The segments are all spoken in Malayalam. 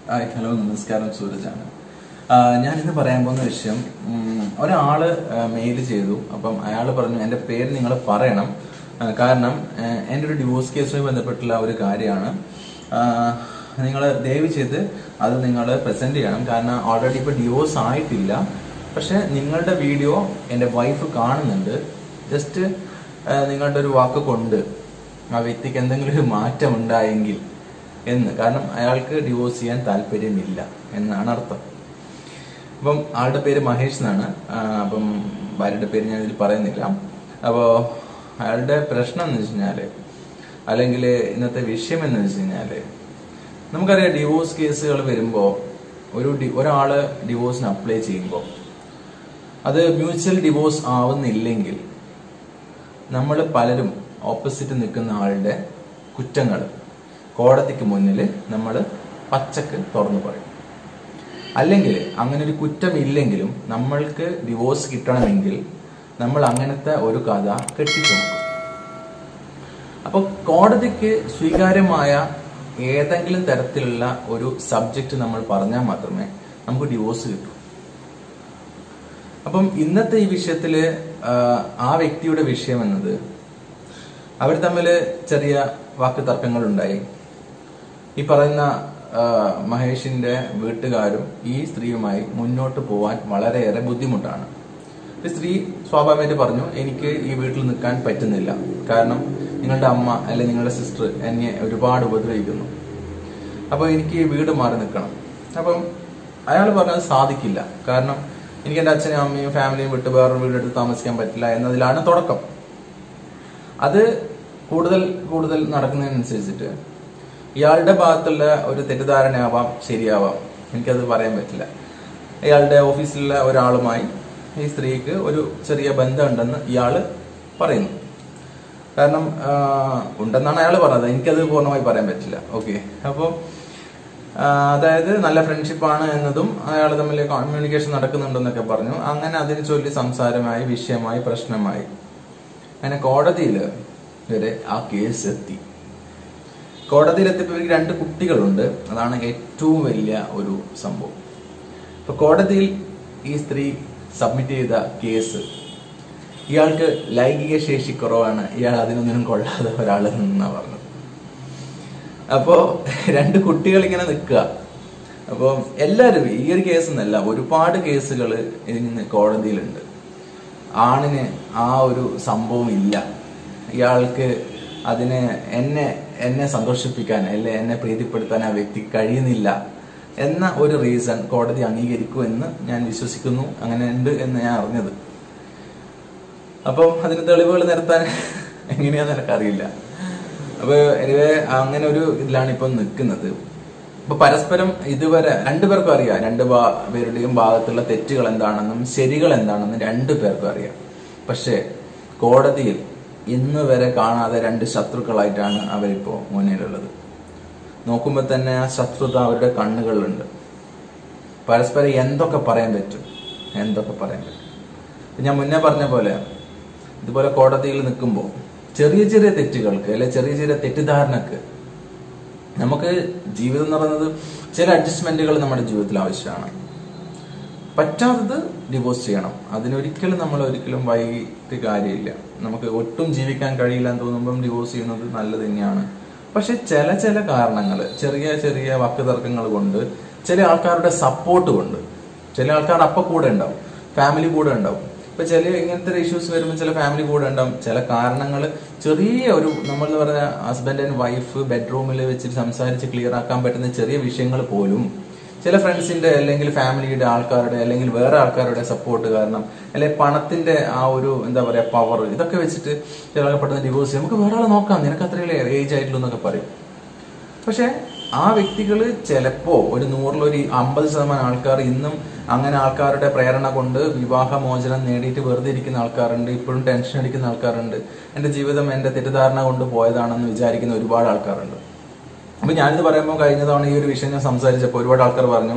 ഹായ് ഹലോ നമസ്കാരം സൂരജാണ് ആ, ഞാൻ ഇന്ന് പറയാൻ പോകുന്ന വിഷയം ഉം, ഒരാള് മെയിൽ ചെയ്തു അപ്പം അയാൾ പറഞ്ഞു എന്റെ പേര് നിങ്ങൾ പറയണം ആ, കാരണം ആ, എൻ്റെ ഒരു ഡിവോഴ്സ് കേസുമായി ബന്ധപ്പെട്ടുള്ള ഒരു കാര്യമാണ് നിങ്ങൾ ദയവ് ചെയ്ത് അത് നിങ്ങൾ പ്രസന്റ് ചെയ്യണം കാരണം ഓൾറെഡി ഇപ്പൊ ഡിവോഴ്സ് ആയിട്ടില്ല പക്ഷെ നിങ്ങളുടെ വീഡിയോ എൻ്റെ വൈഫ് കാണുന്നുണ്ട് ജസ്റ്റ് നിങ്ങളുടെ ഒരു വാക്ക് കൊണ്ട് ആ വ്യക്തിക്ക് എന്തെങ്കിലും ഒരു മാറ്റം ഉണ്ടായെങ്കിൽ എന്ന് കാരണം അയാൾക്ക് ഡിവോഴ്സ് ചെയ്യാൻ താല്പര്യമില്ല എന്നാണ് അർത്ഥം അപ്പം ആളുടെ പേര് മഹേഷ് എന്നാണ് ആ, അപ്പം ഭാര്യയുടെ പേര് ഞാൻ ഇതിൽ പറയുന്നില്ല അപ്പോൾ അയാളുടെ പ്രശ്നം എന്ന് വെച്ച് കഴിഞ്ഞാല് അല്ലെങ്കിൽ ഇന്നത്തെ വിഷയം എന്ന് വെച്ച് കഴിഞ്ഞാല് നമുക്കറിയാം ഡിവോഴ്സ് കേസുകൾ വരുമ്പോൾ ഒരു ഡി- ഒരാള് ഡിവോഴ്സിന് അപ്ലൈ ചെയ്യുമ്പോൾ അത് മ്യൂച്വൽ ഡിവോഴ്സ് ആവുന്നില്ലെങ്കിൽ നമ്മൾ പലരും ഓപ്പോസിറ്റ് നിൽക്കുന്ന ആളുടെ കുറ്റങ്ങൾ കോടതിക്ക് മുന്നിൽ നമ്മൾ പച്ചക്ക് തുറന്നു പറയും അല്ലെങ്കിൽ അങ്ങനെ ഒരു കുറ്റമില്ലെങ്കിലും നമ്മൾക്ക് ഡിവോഴ്സ് കിട്ടണമെങ്കിൽ നമ്മൾ അങ്ങനത്തെ ഒരു കഥ കെട്ടിച്ചുമക്കും അപ്പൊ കോടതിക്ക് സ്വീകാര്യമായ ഏതെങ്കിലും തരത്തിലുള്ള ഒരു സബ്ജക്റ്റ് നമ്മൾ പറഞ്ഞാൽ മാത്രമേ നമുക്ക് ഡിവോഴ്സ് കിട്ടൂ അപ്പം ഇന്നത്തെ ഈ വിഷയത്തില് ആ, ആ വ്യക്തിയുടെ വിഷയം എന്നത് അവർ തമ്മിൽ ചെറിയ വാക്ക് തർക്കങ്ങൾ ഉണ്ടായി ഈ പറയുന്ന ആ, മഹേഷിന്റെ വീട്ടുകാരും ഈ സ്ത്രീയുമായി മുന്നോട്ട് പോവാൻ വളരെയേറെ ബുദ്ധിമുട്ടാണ് ഈ സ്ത്രീ സ്വാഭാവികമായിട്ട് പറഞ്ഞു എനിക്ക് ഈ വീട്ടിൽ നിൽക്കാൻ പറ്റുന്നില്ല കാരണം നിങ്ങളുടെ അമ്മ അല്ലെങ്കിൽ നിങ്ങളുടെ സിസ്റ്റർ എന്നെ ഒരുപാട് ഉപദ്രവിക്കുന്നു അപ്പോൾ എനിക്ക് ഈ വീട് മാറി നിൽക്കണം അപ്പം അയാൾ പറഞ്ഞത് സാധിക്കില്ല കാരണം എനിക്ക് എൻ്റെ അച്ഛനും അമ്മയും ഫാമിലിയും വിട്ട് വേറൊരു വീടെടുത്ത് താമസിക്കാൻ പറ്റില്ല എന്നതിലാണ് തുടക്കം അത് കൂടുതൽ കൂടുതൽ നടക്കുന്നതിനനുസരിച്ചിട്ട് ഇയാളുടെ ഭാഗത്തുള്ള ഒരു തെറ്റിദ്ധാരണയാവാം ശരിയാവാം എനിക്കത് പറയാൻ പറ്റില്ല ഇയാളുടെ ഓഫീസിലുള്ള ഒരാളുമായി ഈ സ്ത്രീക്ക് ഒരു ചെറിയ ബന്ധമുണ്ടെന്ന് ഇയാള് പറയുന്നു കാരണം ആ, ഉണ്ടെന്നാണ് അയാൾ പറഞ്ഞത് എനിക്കത് പൂർണ്ണമായി പറയാൻ പറ്റില്ല ഓക്കെ അപ്പോൾ അതായത് നല്ല ഫ്രണ്ട്ഷിപ്പാണ് എന്നതും അയാൾ തമ്മിൽ കമ്മ്യൂണിക്കേഷൻ നടക്കുന്നുണ്ടെന്നൊക്കെ പറഞ്ഞു അങ്ങനെ അതിന് ചൊല്ലി സംസാരമായി വിഷയമായി പ്രശ്നമായി അങ്ങനെ കോടതിയിൽ വരെ ആ കേസ് എത്തി കോടതിയിലെത്തിയപ്പോൾ ഇവർക്ക് രണ്ട് കുട്ടികളുണ്ട് അതാണ് ഏറ്റവും വലിയ ഒരു സംഭവം ഇപ്പൊ കോടതിയിൽ ഈ സ്ത്രീ സബ്മിറ്റ് ചെയ്ത കേസ് ഇയാൾക്ക് ലൈംഗിക ശേഷി കുറവാണ് ഇയാൾ അതിനൊന്നിനും കൊള്ളാതെ ഒരാൾ എന്നാ പറഞ്ഞത് അപ്പോ രണ്ട് കുട്ടികൾ ഇങ്ങനെ നിൽക്കുക അപ്പോൾ എല്ലാവരും ഈ ഒരു കേസ് എന്നല്ല ഒരുപാട് കേസുകൾ ഇന്ന് കോടതിയിലുണ്ട് ആണിന് ആ ഒരു സംഭവം ഇല്ല ഇയാൾക്ക് അതിന് എന്നെ എന്നെ സന്തോഷിപ്പിക്കാൻ അല്ലെ എന്നെ പ്രീതിപ്പെടുത്താൻ ആ വ്യക്തി കഴിയുന്നില്ല എന്ന ഒരു റീസൺ കോടതി അംഗീകരിക്കുമെന്ന് ഞാൻ വിശ്വസിക്കുന്നു അങ്ങനെ ഉണ്ട് എന്ന് ഞാൻ അറിഞ്ഞത് അപ്പം അതിന് തെളിവുകൾ നിരത്താൻ എങ്ങനെയാന്ന് എനിക്കറിയില്ല അപ്പൊ എനിവേ അങ്ങനെ ഒരു ഇതിലാണ് ഇപ്പൊ നിൽക്കുന്നത് ഇപ്പൊ പരസ്പരം ഇതുവരെ രണ്ടുപേർക്കും അറിയാം രണ്ട് ഭാ- പേരുടെയും ഭാഗത്തുള്ള തെറ്റുകൾ എന്താണെന്നും ശരികൾ എന്താണെന്നും രണ്ടു പേർക്കും അറിയാം പക്ഷെ കോടതിയിൽ ഇന്ന് വരെ കാണാതെ രണ്ട് ശത്രുക്കളായിട്ടാണ് അവരിപ്പോ മുന്നിലുള്ളത് നോക്കുമ്പോൾ തന്നെ ആ ശത്രുത അവരുടെ കണ്ണുകളിലുണ്ട് പരസ്പരം എന്തൊക്കെ പറയാൻ പറ്റും എന്തൊക്കെ പറയാൻ പറ്റും ഇപ്പൊ ഞാൻ മുന്നേ പറഞ്ഞ പോലെ ഇതുപോലെ കോടതിയിൽ നിൽക്കുമ്പോൾ ചെറിയ ചെറിയ തെറ്റുകൾക്ക് അല്ലെ ചെറിയ ചെറിയ തെറ്റിദ്ധാരണക്ക് നമുക്ക് ജീവിതം എന്ന് പറയുന്നത് ചില അഡ്ജസ്റ്റ്മെന്റുകൾ നമ്മുടെ ജീവിതത്തിൽ ആവശ്യമാണ് പറ്റാത്തത് ഡിവോഴ്സ് ചെയ്യണം അതിനൊരിക്കലും നമ്മൾ ഒരിക്കലും വൈകിട്ട് കാര്യമില്ല നമുക്ക് ഒട്ടും ജീവിക്കാൻ കഴിയില്ല എന്ന് തോന്നുമ്പം ഡിവോഴ്സ് ചെയ്യുന്നത് നല്ലത് തന്നെയാണ് പക്ഷെ ചില ചില കാരണങ്ങൾ ചെറിയ ചെറിയ വാക്ക് തർക്കങ്ങൾ കൊണ്ട് ചില ആൾക്കാരുടെ സപ്പോർട്ട് കൊണ്ട് ചില ആൾക്കാർ അപ്പൊ കൂടെ ഉണ്ടാവും ഫാമിലി കൂടെ ഉണ്ടാവും ഇപ്പൊ ചില ഇങ്ങനത്തെ ഇഷ്യൂസ് വരുമ്പോൾ ചില ഫാമിലി കൂടെ ഉണ്ടാവും ചില കാരണങ്ങൾ ചെറിയ ഒരു നമ്മൾ പറഞ്ഞ ഹസ്ബൻഡ് ആൻഡ് വൈഫ് ബെഡ്റൂമിൽ വെച്ചിട്ട് സംസാരിച്ച് ക്ലിയർ ആക്കാൻ പറ്റുന്ന ചെറിയ വിഷയങ്ങൾ പോലും ചില ഫ്രണ്ട്സിന്റെ അല്ലെങ്കിൽ ഫാമിലിയുടെ ആൾക്കാരുടെ അല്ലെങ്കിൽ വേറെ ആൾക്കാരുടെ സപ്പോർട്ട് കാരണം അല്ലെങ്കിൽ പണത്തിന്റെ ആ ഒരു എന്താ പറയാ പവർ ഇതൊക്കെ വെച്ചിട്ട് ചില ആൾക്കാർ പെട്ടെന്ന് ഡിവോഴ്സ് ചെയ്യും നമുക്ക് വേറെ ആളെ നോക്കാം നിനക്ക് അത്രയല്ലേ ഏജ് ആയിട്ടുള്ളൂ എന്നൊക്കെ പറയും പക്ഷെ ആ വ്യക്തികൾ ചിലപ്പോ ഒരു നൂറിലൊരു അമ്പത് ശതമാനം ആൾക്കാർ ഇന്നും അങ്ങനെ ആൾക്കാരുടെ പ്രേരണ കൊണ്ട് വിവാഹമോചനം നേടിയിട്ട് വെറുതെ ഇരിക്കുന്ന ആൾക്കാരുണ്ട് ഇപ്പോഴും ടെൻഷൻ അടിക്കുന്ന ആൾക്കാരുണ്ട് എന്റെ ജീവിതം എന്റെ തെറ്റിദ്ധാരണ കൊണ്ട് പോയതാണെന്ന് വിചാരിക്കുന്ന ഒരുപാട് ആൾക്കാരുണ്ട് അപ്പൊ ഞാനിത് പറയുമ്പോൾ കഴിഞ്ഞ തവണ ഈ ഒരു വിഷയം ഞാൻ സംസാരിച്ചപ്പോൾ ഒരുപാട് ആൾക്കാർ പറഞ്ഞു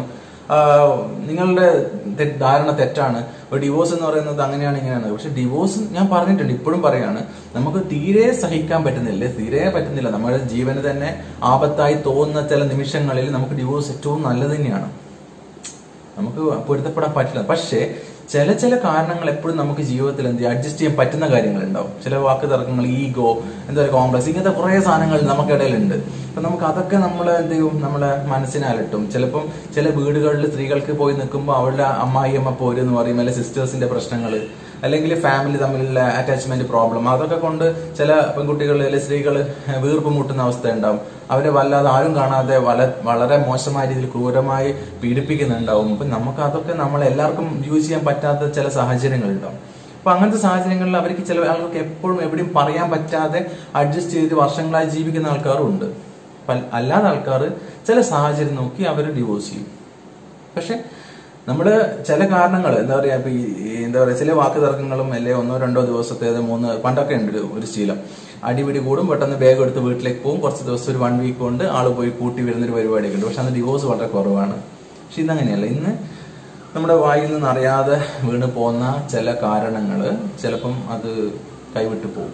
ആ, നിങ്ങളുടെ തെ- ധാരണ തെറ്റാണ് ഒരു ഡിവോഴ്സ് എന്ന് പറയുന്നത് അങ്ങനെയാണ് ഇങ്ങനെയാണ് പക്ഷെ ഡിവോഴ്സ് ഞാൻ പറഞ്ഞിട്ടുണ്ട് ഇപ്പോഴും പറയാണ് നമുക്ക് തീരെ സഹിക്കാൻ പറ്റുന്നില്ല തീരെ പറ്റുന്നില്ല നമ്മുടെ ജീവന് തന്നെ ആപത്തായി തോന്നുന്ന ചില നിമിഷങ്ങളിൽ നമുക്ക് ഡിവോഴ്സ് ഏറ്റവും നല്ലത് തന്നെയാണ് നമുക്ക് പൊരുത്തപ്പെടാൻ പറ്റില്ല പക്ഷേ ചില ചില കാരണങ്ങൾ എപ്പോഴും നമുക്ക് ജീവിതത്തിൽ എന്ത് അഡ്ജസ്റ്റ് ചെയ്യാൻ പറ്റുന്ന കാര്യങ്ങൾ ഉണ്ടാവും ചില വാക്ക് തർക്കങ്ങൾ ഈഗോ എന്താ പറയുക കോംപ്ലക്സ് ഇങ്ങനത്തെ കുറേ സാധനങ്ങൾ നമുക്കിടയിലുണ്ട് അപ്പൊ നമുക്ക് അതൊക്കെ നമ്മൾ എന്ത് ചെയ്യും നമ്മളെ മനസ്സിനെ അലട്ടും ചിലപ്പം ചില വീടുകളിൽ സ്ത്രീകൾക്ക് പോയി നിൽക്കുമ്പോൾ അവളുടെ അമ്മായിയമ്മ പോര് എന്ന് പറയും അല്ലെങ്കിൽ സിസ്റ്റേഴ്സിന്റെ പ്രശ്നങ്ങൾ അല്ലെങ്കിൽ ഫാമിലി തമ്മിലുള്ള അറ്റാച്ച്മെന്റ് പ്രോബ്ലം അതൊക്കെ കൊണ്ട് ചില പെൺകുട്ടികൾ അല്ലെങ്കിൽ സ്ത്രീകൾ വീർപ്പ് മുട്ടുന്ന അവസ്ഥ ഉണ്ടാവും അവരെ വല്ലാതെ ആരും കാണാതെ വല വളരെ മോശമായ രീതിയിൽ ക്രൂരമായി പീഡിപ്പിക്കുന്നുണ്ടാവും അപ്പൊ നമുക്ക് അതൊക്കെ നമ്മൾ എല്ലാവർക്കും യൂസ് ചെയ്യാൻ പറ്റാത്ത ചില സാഹചര്യങ്ങൾ ഉണ്ടാവും അപ്പൊ അങ്ങനത്തെ സാഹചര്യങ്ങളിൽ അവർക്ക് ചില ആളുകൾക്ക് എപ്പോഴും എവിടെയും പറയാൻ പറ്റാതെ അഡ്ജസ്റ്റ് ചെയ്ത് വർഷങ്ങളായി ജീവിക്കുന്ന ആൾക്കാരും ഉണ്ട് അപ്പൊ അല്ലാതെ ആൾക്കാർ ചില സാഹചര്യം നോക്കി അവർ ഡിവോഴ്സ് ചെയ്യും പക്ഷെ നമ്മള് ചില കാരണങ്ങൾ എന്താ പറയാ ഇപ്പൊ ഈ ഈ എന്താ പറയാ ചില വാക്ക് തർക്കങ്ങളും അല്ലെ ഒന്നോ രണ്ടോ ദിവസത്തേത് മൂന്ന് പണ്ടൊക്കെ ഉണ്ട് ഒരു- ഒരു ശീലം അടിപിടി കൂടും പെട്ടെന്ന് ബാഗ് എടുത്ത് വീട്ടിലേക്ക് പോകും കുറച്ച് ദിവസം ഒരു വൺ വീക്ക് കൊണ്ട് ആള് പോയി കൂട്ടി വരുന്നൊരു പരിപാടിയൊക്കെ ഉണ്ട് പക്ഷെ അന്ന് ഡിവോഴ്സ് വളരെ കുറവാണ് പക്ഷെ ഇന്നങ്ങനെയല്ല ഇന്ന് നമ്മുടെ വായിൽ നിന്ന് അറിയാതെ വീണ് പോകുന്ന ചില കാരണങ്ങൾ ചിലപ്പം അത് കൈവിട്ടു പോകും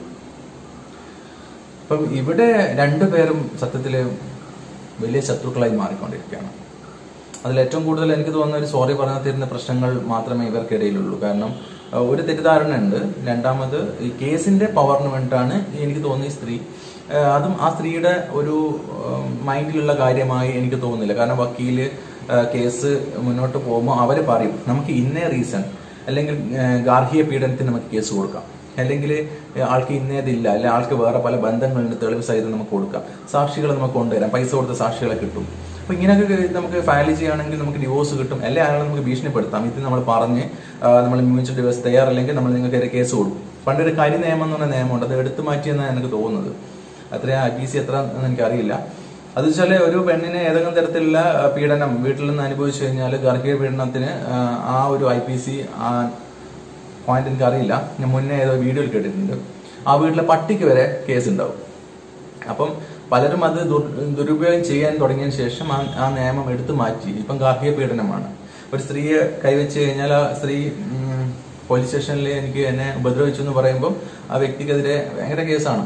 അപ്പം ഇവിടെ രണ്ടുപേരും സത്യത്തില് വലിയ ശത്രുക്കളായി മാറിക്കൊണ്ടിരിക്കുകയാണ് അതിൽ ഏറ്റവും കൂടുതൽ എനിക്ക് തോന്നുന്ന ഒരു സോറി പറഞ്ഞാൽ തീരുന്ന പ്രശ്നങ്ങൾ മാത്രമേ ഇവർക്കിടയിലുള്ളൂ കാരണം അഹ് ഒരു തെറ്റിദ്ധാരണ ഉണ്ട് രണ്ടാമത് ഈ കേസിന്റെ പവറിന് വേണ്ടിയിട്ടാണ് എനിക്ക് തോന്നുന്ന ഈ സ്ത്രീ അഹ് അതും ആ സ്ത്രീയുടെ ഒരു അഹ് മൈൻഡിലുള്ള കാര്യമായി എനിക്ക് തോന്നുന്നില്ല കാരണം വക്കീല് അഹ് കേസ് മുന്നോട്ട് പോകുമ്പോൾ അവർ പറയും നമുക്ക് ഇന്നേ റീസൺ അല്ലെങ്കിൽ അഹ് ഗാർഹിക പീഡനത്തിന് നമുക്ക് കേസ് കൊടുക്കാം അല്ലെങ്കിൽ ആൾക്ക് ഇന്നേതില്ല അല്ലെ ആൾക്ക് വേറെ പല ബന്ധങ്ങളുണ്ട് തെളിവ് സഹിതം നമുക്ക് കൊടുക്കാം സാക്ഷികൾ നമുക്ക് കൊണ്ടുവരാം പൈസ കൊടുത്ത സാക്ഷികളെ കിട്ടും അപ്പൊ ഇങ്ങനെയൊക്കെ നമുക്ക് ഫയൽ ചെയ്യുകയാണെങ്കിൽ നമുക്ക് ഡിവോഴ്സ് കിട്ടും അല്ലെ അയാളെ നമുക്ക് ഭീഷണിപ്പെടുത്താം ഇത് നമ്മൾ പറഞ്ഞ് ആ, നമ്മൾ മ്യൂച്വൽ ഡിവോഴ്സ് തയ്യാറല്ലെങ്കിൽ നമ്മൾ നിങ്ങൾക്ക് ഒരു കേസ് കൊടുക്കും പണ്ടൊരു കരി നിയമം എന്ന് പറഞ്ഞ നിയമമുണ്ട് അത് എടുത്തു മാറ്റിയെന്നാണ് എനിക്ക് തോന്നുന്നത് അത്ര ഐ പി സി എത്ര എന്ന് എനിക്കറിയില്ല അത് വെച്ചാല് ഒരു പെണ്ണിന് ഏതെങ്കിലും തരത്തിലുള്ള ആ, പീഡനം വീട്ടിൽ നിന്ന് അനുഭവിച്ചു കഴിഞ്ഞാൽ ഗർഭിക പീഡനത്തിന് ആ, ആ ഒരു ഐ പി സി പോയിന്റ് എനിക്ക് അറിയില്ല ഞാൻ മുന്നേ ഏതോ വീഡിയോയിൽ കേട്ടിട്ടുണ്ട് ആ വീട്ടിലെ പട്ടിക്ക് വരെ കേസ് ഉണ്ടാവും അപ്പം പലരും അത് ദുർ- ദുരുപയോഗം ചെയ്യാൻ തുടങ്ങിയതിന് ശേഷം ആ ആ നിയമം എടുത്തു മാറ്റി ഇപ്പം ഗാർഹിക പീഡനമാണ് ഒരു സ്ത്രീയെ കൈവച്ച് കഴിഞ്ഞാൽ ആ സ്ത്രീ ഉം, പോലീസ് സ്റ്റേഷനിൽ എനിക്ക് എന്നെ ഉപദ്രവിച്ചു എന്ന് പറയുമ്പോൾ ആ വ്യക്തിക്കെതിരെ ഭയങ്കര കേസാണ്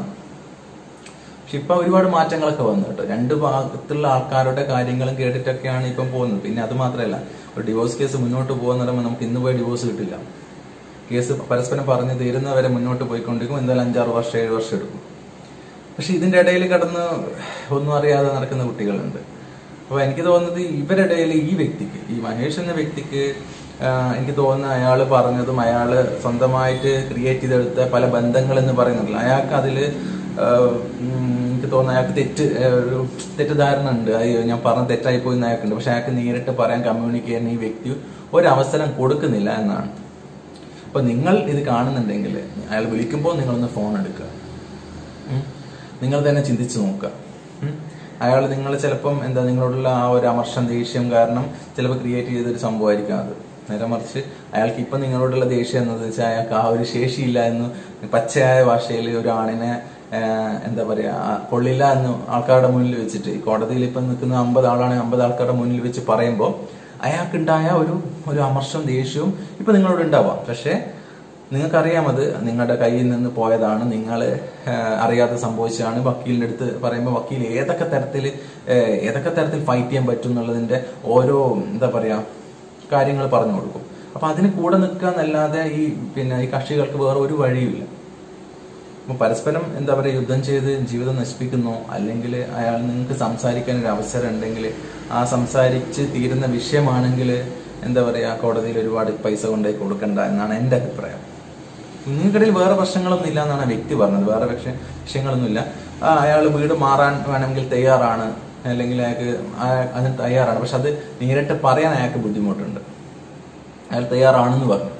പക്ഷെ ഇപ്പൊ ഒരുപാട് മാറ്റങ്ങളൊക്കെ വന്നു കേട്ടോ രണ്ട് ഭാഗത്തുള്ള ആൾക്കാരുടെ കാര്യങ്ങളും കേട്ടിട്ടൊക്കെയാണ് ഇപ്പം പോകുന്നത് പിന്നെ അത് മാത്രമല്ല ഒരു ഡിവോഴ്സ് കേസ് മുന്നോട്ട് പോകുന്ന പറയുമ്പോൾ നമുക്ക് ഇന്ന് പോയി ഡിവോഴ്സ് കിട്ടില്ല കേസ് പരസ്പരം പറഞ്ഞ് തീരുന്നവരെ മുന്നോട്ട് പോയിക്കൊണ്ടിരിക്കും എന്തായാലും അഞ്ചാറ് വർഷം ഏഴ് വർഷം എടുക്കും പക്ഷെ ഇതിന്റെ ഇടയിൽ കടന്ന് ഒന്നും അറിയാതെ നടക്കുന്ന കുട്ടികളുണ്ട് അപ്പൊ എനിക്ക് തോന്നുന്നത് ഇവരുടെ ഇടയിൽ ഈ വ്യക്തിക്ക് ഈ മഹേഷ് എന്ന വ്യക്തിക്ക് ആ, എനിക്ക് തോന്നുന്ന അയാൾ പറഞ്ഞതും അയാൾ സ്വന്തമായിട്ട് ക്രിയേറ്റ് ചെയ്തെടുത്ത പല ബന്ധങ്ങൾ എന്ന് പറയുന്നില്ല അയാൾക്ക് അതില് ആ, ഉം, എനിക്ക് തോന്നുന്നു അയാൾക്ക് തെറ്റ് ആ, ഒരു തെറ്റിദ്ധാരണ ഉണ്ട് അയ്യോ ഞാൻ പറഞ്ഞ തെറ്റായി പോയി എന്ന് അയാൾക്കുണ്ട് പക്ഷെ അയാൾക്ക് നേരിട്ട് പറയാൻ കമ്മ്യൂണിക്കേറ്റ് ചെയ്യാൻ ഈ വ്യക്തി ഒരവസരം കൊടുക്കുന്നില്ല എന്നാണ് അപ്പൊ നിങ്ങൾ ഇത് കാണുന്നുണ്ടെങ്കിൽ അയാൾ വിളിക്കുമ്പോൾ നിങ്ങളൊന്ന് ഫോൺ എടുക്കുക ഉം. നിങ്ങൾ തന്നെ ചിന്തിച്ചു നോക്കുക അയാൾ നിങ്ങൾ ചിലപ്പം എന്താ നിങ്ങളോടുള്ള ആ ഒരു അമർഷം ദേഷ്യം കാരണം ചിലപ്പോൾ ക്രിയേറ്റ് ചെയ്തൊരു സംഭവമായിരിക്കും അത് നേരെ മറിച്ച് അയാൾക്ക് ഇപ്പം നിങ്ങളോടുള്ള ദേഷ്യം എന്നത് വെച്ചാൽ അയാൾക്ക് ആ ഒരു ശേഷിയില്ല എന്ന് പച്ചയായ ഭാഷയിൽ ഒരു ആണിനെ ആ, എന്താ പറയാ ആ, കൊള്ളില്ല എന്ന് ആൾക്കാരുടെ മുന്നിൽ വെച്ചിട്ട് ഈ കോടതിയിൽ ഇപ്പം നിൽക്കുന്ന അമ്പത് ആളാണ് അമ്പത് ആൾക്കാരുടെ മുന്നിൽ വെച്ച് പറയുമ്പോൾ അയാൾക്കുണ്ടായ ഒരു ഒരു അമർഷം ദേഷ്യവും ഇപ്പൊ നിങ്ങളോട് ഉണ്ടാവാം പക്ഷേ നിങ്ങൾക്കറിയാം അത് നിങ്ങളുടെ കയ്യിൽ നിന്ന് പോയതാണ് നിങ്ങൾ അറിയാതെ സംഭവിച്ചതാണ് വക്കീലിന്റെ അടുത്ത് പറയുമ്പോൾ വക്കീൽ ഏതൊക്കെ തരത്തിൽ ഏതൊക്കെ തരത്തിൽ ഫൈറ്റ് ചെയ്യാൻ പറ്റും എന്നുള്ളതിന്റെ ഓരോ എന്താ പറയാ കാര്യങ്ങൾ പറഞ്ഞു കൊടുക്കും അപ്പൊ അതിന് കൂടെ നിൽക്കുക എന്നല്ലാതെ ഈ പിന്നെ ഈ കക്ഷികൾക്ക് വേറെ ഒരു വഴിയുമില്ല അപ്പൊ പരസ്പരം എന്താ പറയുക യുദ്ധം ചെയ്ത് ജീവിതം നശിപ്പിക്കുന്നു അല്ലെങ്കിൽ അയാൾ നിങ്ങൾക്ക് സംസാരിക്കാൻ ഒരു അവസരം ഉണ്ടെങ്കിൽ ആ സംസാരിച്ച് തീരുന്ന വിഷയമാണെങ്കിൽ എന്താ പറയുക കോടതിയിൽ ഒരുപാട് പൈസ കൊണ്ടുപോയി കൊടുക്കണ്ട എന്നാണ് എൻ്റെ അഭിപ്രായം നിങ്ങൾക്കിടയിൽ വേറെ പ്രശ്നങ്ങളൊന്നും ഇല്ല എന്നാണ് ആ വ്യക്തി പറഞ്ഞത് വേറെ പക്ഷേ വിഷയങ്ങളൊന്നുമില്ല ആ അയാൾ വീട് മാറാൻ വേണമെങ്കിൽ തയ്യാറാണ് അല്ലെങ്കിൽ അയാൾക്ക് ആ- അതിന് തയ്യാറാണ് പക്ഷെ അത് നേരിട്ട് പറയാൻ അയാൾക്ക് ബുദ്ധിമുട്ടുണ്ട് അയാൾ തയ്യാറാണെന്ന് പറഞ്ഞു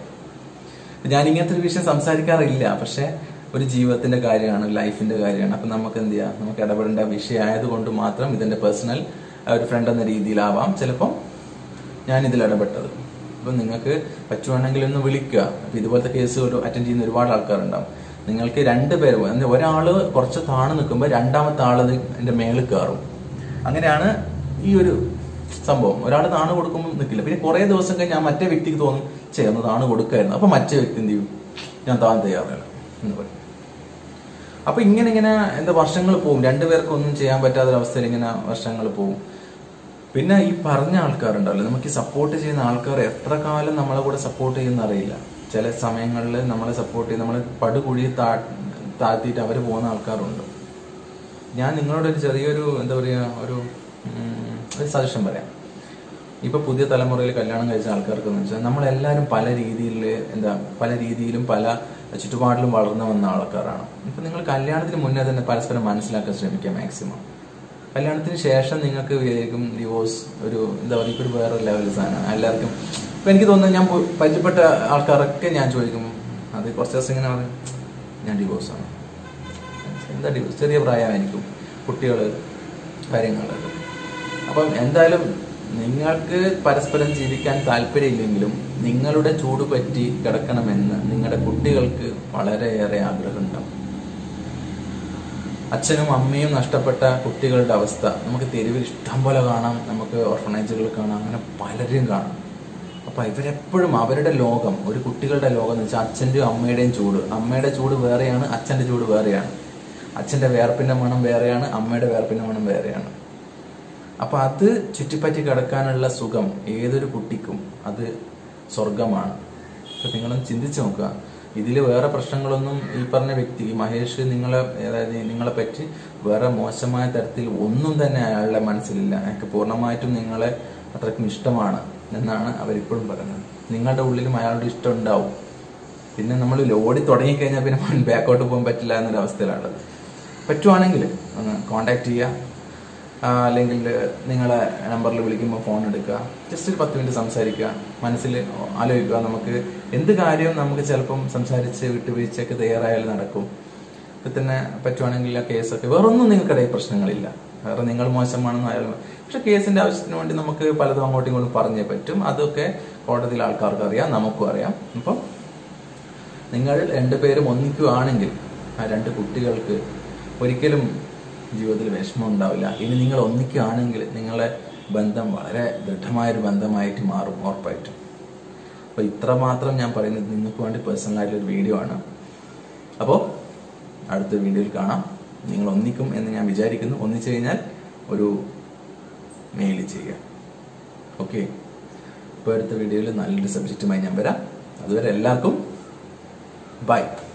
ഞാൻ ഇങ്ങനത്തെ ഒരു വിഷയം സംസാരിക്കാറില്ല പക്ഷെ ഒരു ജീവിതത്തിന്റെ കാര്യമാണ് ലൈഫിന്റെ കാര്യമാണ് അപ്പൊ നമുക്ക് എന്ത് ചെയ്യാം നമുക്ക് ഇടപെടേണ്ട വിഷയം ആയതുകൊണ്ട് മാത്രം ഇതിന്റെ പേഴ്സണൽ ഒരു ഫ്രണ്ട് എന്ന രീതിയിലാവാം ചിലപ്പം ഞാൻ ഇതിൽ ഇടപെട്ടത് അപ്പൊ നിങ്ങൾക്ക് പറ്റുവാണെങ്കിൽ ഒന്ന് വിളിക്കുക അപ്പൊ ഇതുപോലത്തെ കേസ് ഒരു അറ്റൻഡ് ചെയ്യുന്ന ഒരുപാട് ആൾക്കാരുണ്ടാവും നിങ്ങൾക്ക് രണ്ട് പേര് ಅಂದ್ರೆ ഒരാള് കുറച്ച് താണു നിൽക്കുമ്പോൾ രണ്ടാമത്തെ ആള് എന്റെ മേളിൽ കയറും അങ്ങനെയാണ് ഈ ഒരു സംഭവം ഒരാൾ താണ് കൊടുക്കുമ്പോൾ നിൽക്കില്ല പിന്നെ കുറെ ദിവസം കഴിഞ്ഞ് ആ മറ്റേ വ്യക്തിക്ക് തോന്നും ചേർന്ന് താണ് കൊടുക്കായിരുന്നു അപ്പൊ മറ്റേ വ്യക്തി എന്ത് ചെയ്യും ഞാൻ താൻ തയ്യാറല്ല എന്ന് പറയും അപ്പൊ ഇങ്ങനെ ഇങ്ങനെ എന്താ വർഷങ്ങൾ പോകും രണ്ടുപേർക്കും ഒന്നും ചെയ്യാൻ പറ്റാത്ത അവസ്ഥയിൽ ഇങ്ങനെ വർഷങ്ങൾ പോകും പിന്നെ ഈ പറഞ്ഞ ആൾക്കാരുണ്ടല്ലോ നമുക്ക് സപ്പോർട്ട് ചെയ്യുന്ന ആൾക്കാർ എത്ര കാലം നമ്മളെ കൂടെ സപ്പോർട്ട് ചെയ്യുന്ന അറിയില്ല ചില സമയങ്ങളിൽ നമ്മളെ സപ്പോർട്ട് ചെയ്ത് നമ്മളെ പടുകുഴി താ താഴ്ത്തിയിട്ട് അവർ പോകുന്ന ആൾക്കാരുണ്ട് ഞാൻ നിങ്ങളോട് ഒരു ചെറിയൊരു എന്താ പറയുക ഒരു ഉം, ഒരു സജഷൻ പറയാം ഇപ്പൊ പുതിയ തലമുറയിൽ കല്യാണം കഴിച്ച ആൾക്കാർക്ക് എന്ന് വെച്ചാൽ നമ്മളെല്ലാവരും പല രീതിയിൽ എന്താ പല രീതിയിലും പല ചുറ്റുപാടിലും വളർന്നു വന്ന ആൾക്കാരാണ് ഇപ്പൊ നിങ്ങൾ കല്യാണത്തിന് മുന്നേ തന്നെ പരസ്പരം മനസ്സിലാക്കാൻ ശ്രമിക്കുക മാക്സിമം കല്യാണത്തിന് ശേഷം നിങ്ങൾക്ക് വിചാരിക്കും ഡിവോഴ്സ് ഒരു എന്താ പറയുക ഇപ്പൊ ഒരു വേറെ ലെവൽ സാധനമാണ് എല്ലാവർക്കും ഇപ്പൊ എനിക്ക് തോന്നുന്നു ഞാൻ പോ- പരിചയപ്പെട്ട ആൾക്കാരൊക്കെ ഞാൻ ചോദിക്കും അത് കുറച്ച് ദിവസം ഇങ്ങനെ പറയും ഞാൻ ഡിവോഴ്സാണ് എന്താ ഡിവോഴ്സ് ചെറിയ പ്രായമായിരിക്കും കുട്ടികൾ കാര്യങ്ങൾ അപ്പം എന്തായാലും നിങ്ങൾക്ക് പരസ്പരം ജീവിക്കാൻ താല്പര്യമില്ലെങ്കിലും നിങ്ങളുടെ ചൂട് പറ്റി കിടക്കണമെന്ന് നിങ്ങളുടെ കുട്ടികൾക്ക് വളരെയേറെ ആഗ്രഹമുണ്ടാവും അച്ഛനും അമ്മയും നഷ്ടപ്പെട്ട കുട്ടികളുടെ അവസ്ഥ നമുക്ക് തെരുവിൽ ഇഷ്ടം പോലെ കാണാം നമുക്ക് ഓർഫനേജുകൾ കാണാം അങ്ങനെ പലരും കാണാം അപ്പൊ ഇവരെപ്പോഴും അവരുടെ ലോകം ഒരു കുട്ടികളുടെ ലോകം എന്ന് വെച്ചാൽ അച്ഛൻ്റെയും അമ്മയുടെയും ചൂട് അമ്മയുടെ ചൂട് വേറെയാണ് അച്ഛന്റെ ചൂട് വേറെയാണ് അച്ഛന്റെ വേർപ്പിന്റെ മണം വേറെയാണ് അമ്മയുടെ വേർപ്പിന്റെ മണം വേറെയാണ് അപ്പൊ അത് ചുറ്റിപ്പറ്റി കിടക്കാനുള്ള സുഖം ഏതൊരു കുട്ടിക്കും അത് സ്വർഗമാണ് അപ്പൊ നിങ്ങളൊന്ന് ചിന്തിച്ചു നോക്കുക ഇതിൽ വേറെ പ്രശ്നങ്ങളൊന്നും ഈ പറഞ്ഞ വ്യക്തി ഈ മഹേഷ് നിങ്ങളെ അതായത് നിങ്ങളെ പറ്റി വേറെ മോശമായ തരത്തിൽ ഒന്നും തന്നെ അയാളുടെ മനസ്സിലില്ല എനിക്ക് പൂർണ്ണമായിട്ടും നിങ്ങളെ അത്രയ്ക്കും ഇഷ്ടമാണ് എന്നാണ് അവരിപ്പോഴും പറയുന്നത് നിങ്ങളുടെ ഉള്ളിലും അയാളുടെ ഇഷ്ടം ഉണ്ടാവും പിന്നെ നമ്മൾ ഓടി തുടങ്ങിക്കഴിഞ്ഞാൽ പിന്നെ ബാക്കോട്ട് പോകാൻ പറ്റില്ല എന്നൊരു അവസ്ഥയിലാണുള്ളത് പറ്റുവാണെങ്കിൽ ഒന്ന് കോണ്ടാക്ട് ചെയ്യുക ആ, അല്ലെങ്കിൽ നിങ്ങളെ നമ്പറിൽ വിളിക്കുമ്പോൾ ഫോൺ എടുക്കുക ജസ്റ്റ് ഒരു പത്ത് മിനിറ്റ് സംസാരിക്കുക മനസ്സിൽ ആലോചിക്കുക നമുക്ക് എന്ത് കാര്യവും നമുക്ക് ചിലപ്പം സംസാരിച്ച് വിട്ടുവീഴ്ചയൊക്കെ തയ്യാറായാലും നടക്കും ഇപ്പൊ തന്നെ പറ്റുവാണെങ്കിൽ ആ കേസൊക്കെ വേറെ ഒന്നും നിങ്ങൾക്കിടയിൽ പ്രശ്നങ്ങളില്ല വേറെ നിങ്ങൾ മോശമാണെന്ന് ആയാലും പക്ഷെ കേസിന്റെ ആവശ്യത്തിന് വേണ്ടി നമുക്ക് പലതും അങ്ങോട്ടും ഇങ്ങോട്ടും പറഞ്ഞേ പറ്റും അതൊക്കെ കോടതിയിൽ ആൾക്കാർക്ക് അറിയാം നമുക്കും അറിയാം അപ്പം നിങ്ങൾ രണ്ടുപേരും ഒന്നിക്കുകയാണെങ്കിൽ ആ രണ്ട് കുട്ടികൾക്ക് ഒരിക്കലും ജീവിതത്തിൽ വിഷമം ഉണ്ടാവില്ല ഇനി നിങ്ങൾ ഒന്നിക്കുകയാണെങ്കിൽ നിങ്ങളെ ബന്ധം വളരെ ദൃഢമായൊരു ബന്ധമായിട്ട് മാറും ഉറപ്പായിട്ടും അപ്പോൾ ഇത്ര മാത്രം ഞാൻ പറയുന്നത് നിങ്ങൾക്ക് വേണ്ടി പേഴ്സണൽ ആയിട്ടുള്ള ഒരു വീഡിയോ ആണ് അപ്പോൾ അടുത്ത വീഡിയോയിൽ കാണാം നിങ്ങൾ ഒന്നിക്കും എന്ന് ഞാൻ വിചാരിക്കുന്നു ഒന്നിച്ചു കഴിഞ്ഞാൽ ഒരു മെയിൽ ചെയ്യുക ഓക്കെ ഇപ്പോൾ അടുത്ത വീഡിയോയിൽ നല്ലൊരു സബ്ജക്റ്റുമായി ഞാൻ വരാം അതുവരെ എല്ലാവർക്കും ബൈ